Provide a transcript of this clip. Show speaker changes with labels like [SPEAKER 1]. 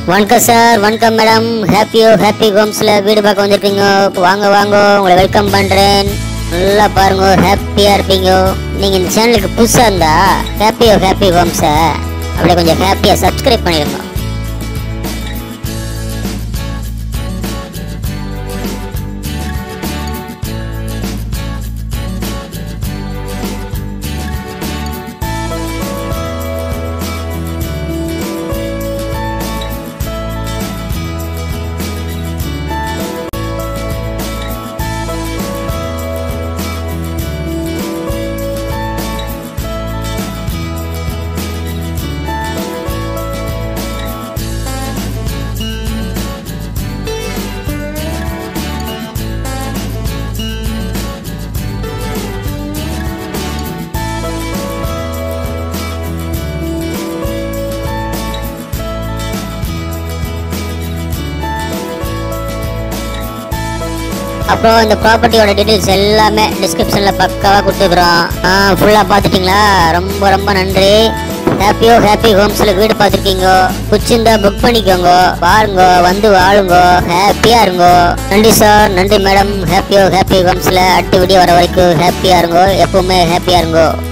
[SPEAKER 1] வணக்கம் சார் வணக்கம் madam ஹாப்பியோ happy ஹோம்ஸில் வீடு பார்க்க வந்திருக்கீங்க வாங்க வாங்க உங்களை வெல்கம் பண்ணுறேன் நல்லா பாருங்க ஹாப்பியாக இருப்பீங்க நீங்கள் இந்த சேனலுக்கு புதுசாக இருந்தா ஹாப்பியோ ஹாப்பி ஹோம்ஸை அப்படியே கொஞ்சம் ஹாப்பியாக சப்ஸ்கிரைப் பண்ணிடுங்க அப்புறம் இந்த ப்ராப்பர்ட்டியோட டீடைல்ஸ் எல்லாமே டிஸ்கிரிப்ஷனில் பக்காவாக கொடுத்துக்கிறோம் ஆ ஃபுல்லாக பார்த்துட்டிங்களா ரொம்ப ரொம்ப நன்றி ஹாப்பியோ ஹாப்பி ஹோம்ஸில் வீடு பார்த்துருக்கீங்க பிடிச்சிருந்தா புக் பண்ணிக்கோங்க பாருங்க வந்து வாழுங்க ஹாப்பியாக இருங்கோ நன்றி சார் நன்றி மேடம் ஹாப்பியோ ஹாப்பி ஹோம்ஸில் அடுத்த வீடியோ வர வரைக்கும் ஹாப்பியாக இருங்கோ எப்பவுமே ஹாப்பியாக இருங்கோ